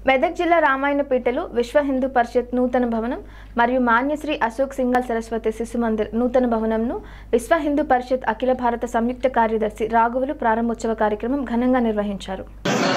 మెదక్ జిల్లా రామాయణపేటలో విశ్వ హిందూ పరిషత్ నూతన భవనం మరియు మాన్యశ్రీ అశోక్ సింగల్ సరస్వతి శిశు మందిర్ నూతన భవనంను విశ్వ హిందూ పరిషత్ అఖిల భారత సంయుక్త కార్యదర్శి రాఘవులు ప్రారంభోత్సవ కార్యక్రమం ఘనంగా నిర్వహించారు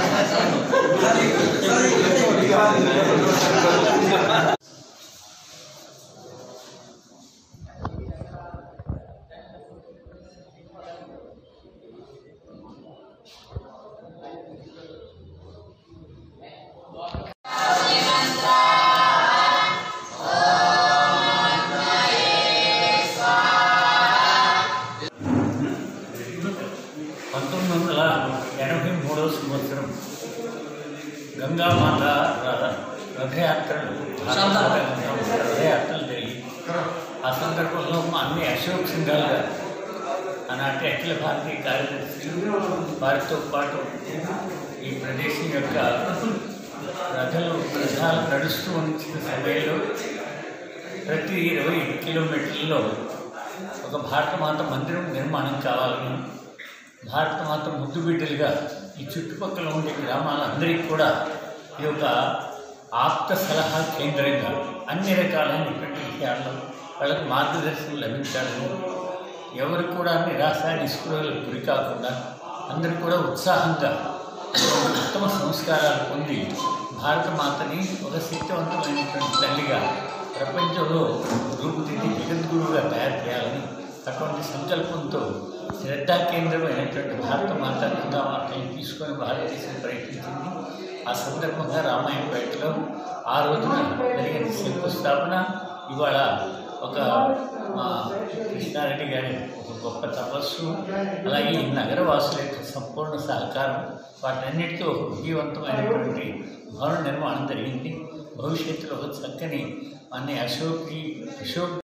పంతొమ్మిది వందల ఎనభై మూడవ సంవత్సరం గంగామాత ర- రథయాత్రలు భారతదేశంలో రథయాత్రలు జరిగి ఆ సందర్భంలో మా అన్ని అశోక్ సింఘాల్ గారు ఆనాటి అఖిల భారతీయ కార్యదర్శి వారితో పాటు ఈ ప్రదేశం యొక్క రథలు రథాలు నడుస్తూ ఉంచిన సమయంలో ప్రతి ఇరవై కిలోమీటర్లలో ఒక భారతమాత మందిరం నిర్మాణం కావాలని భారతమాత ముద్దు బిడ్డలుగా ఈ చుట్టుపక్కల ఉండే గ్రామాలందరికీ కూడా ఈ యొక్క ఆప్త సలహా కేంద్రంగా అన్ని రకాలైనటువంటి విషయాల్లో వాళ్ళకి మార్గదర్శనం లభించాలని ఎవరు కూడా నిరాశ నిస్పృహలకు గురి కాకుండా అందరూ కూడా ఉత్సాహంగా ఉత్తమ సంస్కారాలు పొంది భారతమాతని ఒక శక్తివంతమైనటువంటి తల్లిగా ప్రపంచంలో రూపుదిద్ది జగద్గురువుగా తయారు చేయాలని అటువంటి సంకల్పంతో శ్రద్ధా కేంద్రమైనటువంటి భారత మాత గంగామాతని తీసుకొని భారతదేశం ప్రయత్నించింది ఆ సందర్భంగా రామాయణపేటలో ఆ రోజున జరిగిన శంకుస్థాపన ఇవాళ ఒక మా కృష్ణారెడ్డి గారి ఒక గొప్ప తపస్సు అలాగే ఈ నగరవాసుల యొక్క సంపూర్ణ సహకారం వాటన్నిటితో ఒక విజయవంతమైనటువంటి భవన నిర్మాణం జరిగింది భవిష్యత్తులో ఒక చక్కని అన్ని అశోక్ అశోక్